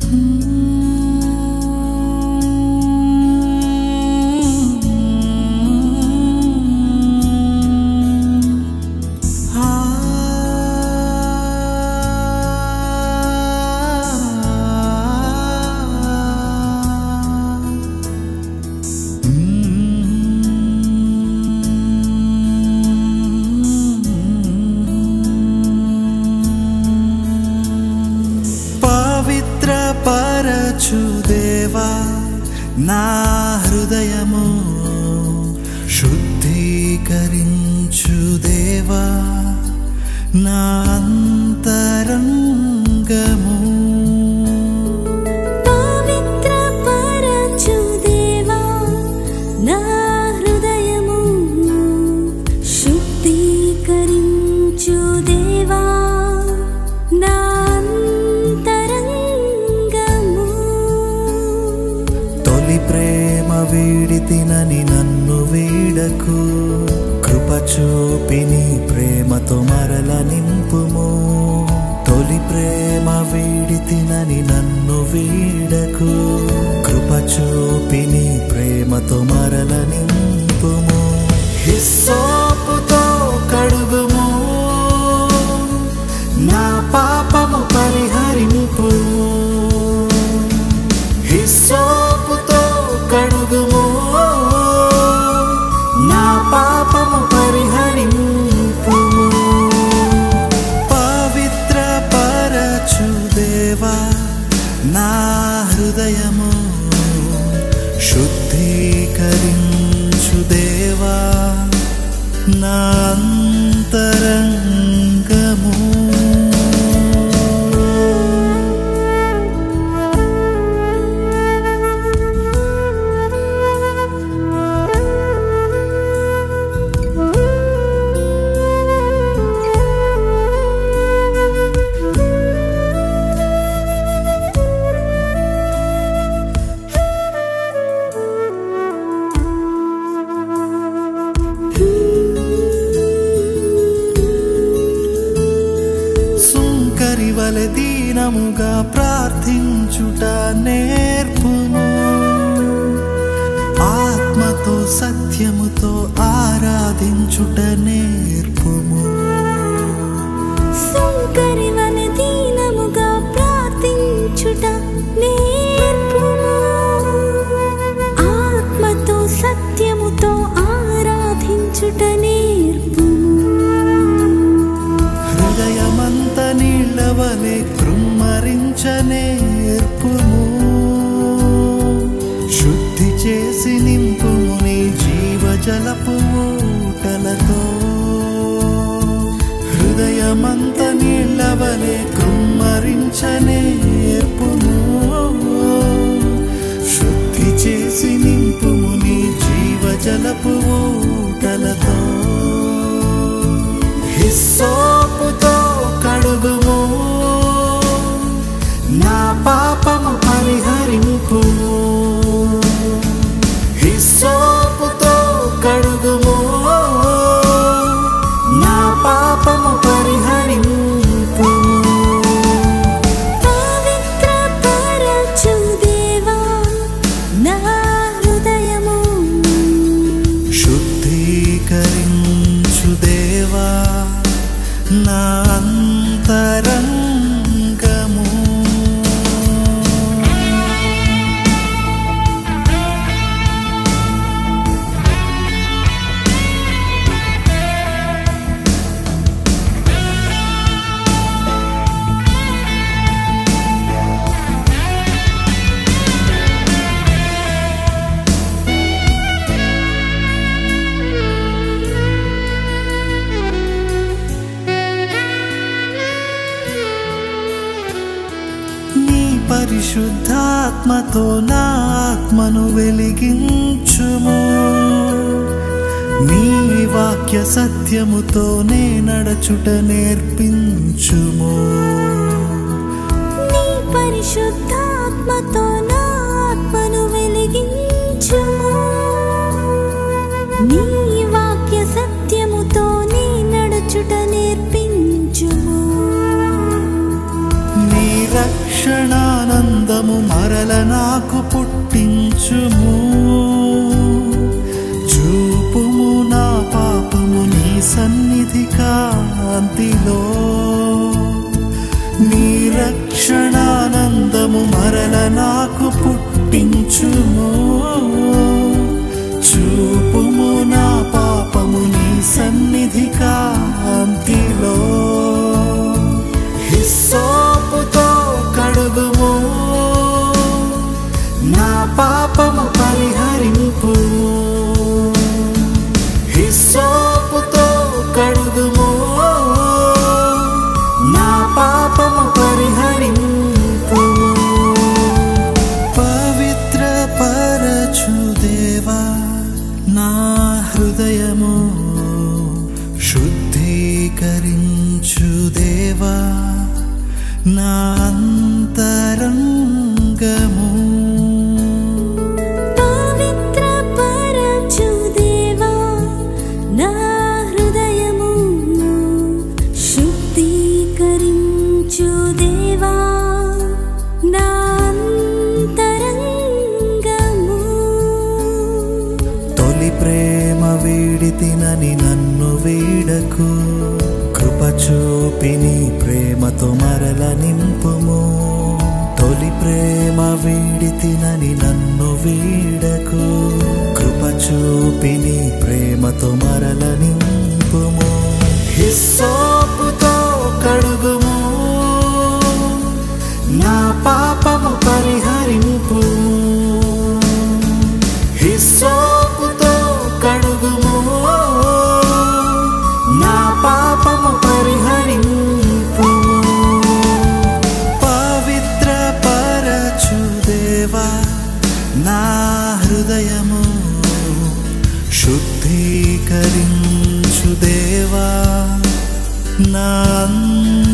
పవిత్ర పరచు దేవా నా హృదయము శుద్ధీకరించు దేవా నా అంతరంగము పవిత్ర పరచు దేవా నా హృదయము శుద్ధీకరించు దేవా నా అంతరంగము తొలి ప్రేమ వీడి తినని నన్ను వీడకు కృప చూపి నీ ప్రేమతో మరల నింపుము తొలి ప్రేమ వీడి తినని నన్ను వీడకు కృప చూపి నీ ప్రేమతో మరల నింపుము హిస్సోపుతో కడుగుము నా పాపము పరిహరింపు హిస్సోపుతో కడుగుము నా పాపము పరిహరింపు పవిత్ర పరచు దేవా నా హృదయము శుద్ధీకరించు దేవా నా అంతరంగము సుంకరి వలె దీనముగా ప్రార్థించుట నేర్పుము ఆత్మతో సత్యముతో ఆరాధించుట నేర్పుము సుంకరి వలె దీనముగా ప్రార్థించుట నేర్పుము ఆత్మతో సత్యముతో ఆరాధించుట నేర్పుము హృదయమంత నీళ్ళ వలె కృమ్మరించ నేర్పుము శుద్ధి చేసి నింపుము నీ జీవజలపు ఊటలతో హృదయమంత నీళ్ళ వలె కృమ్మరించ నేర్పుము శుద్ధి చేసి నింపుము నీ జీవజలపు ఊటలతో హిస్సోపుతో కడుగుము నా పాపము పరిహరింపు హిస్సోపుతో కడుగుము నా పాపము పరిహరింపు పవిత్ర పరచు దేవా నా హృదయము శుద్ధీకరించు దేవా నా అంతరంగము నీ పరిశుద్ధాత్మతో నా ఆత్మను వెలిగించుము నీ వాక్య సత్యముతో నే నడచుట నేర్పించుము నీ పరిశుద్ధాత్మతో నా ఆత్మను వెలిగించుము నీ వాక్య సత్యముతో నీ నడుచుట నేర్పించుము నీ రక్షణాన ఆనందము మరల నాకు పుట్టించుము చూపుము నా పాపము నీ సన్నిధి కాంతిలో నీ రక్షణానందము మరల నాకు పుట్టించుము చూపుము నా పాపము నీ సన్నిధి కాంతిలో హిస్సోపుతో కడుగుము నా పాపము పరిహరింపు హిస్సోపుతో కడుగుము నా పాపము పరిహరింపు పవిత్ర పరచు దేవా నా హృదయము శుద్ధీకరించు దేవా నా అంతరంగము పవిత్ర పరచు దేవా నా హృదయము శుద్ధీకరించు దేవా నా అంతరంగము తొలి ప్రేమ వీడితినని నన్ను వీడకు కృప చూపి నీ ప్రేమతో మరల నింపుము తొలి ప్రేమ వీడితినని నన్ను వీడకు కృప చూపి నీ ప్రేమతో మరల నింపుము హిస్సోపుతో కడుగుము నా పాపము పరిహరింపు హిస్సోపుతో కడుగుము నా పాపము పరిహరింపు పవిత్ర పరచు దేవా నా హృదయము శుద్ధీకరించు దేవా నా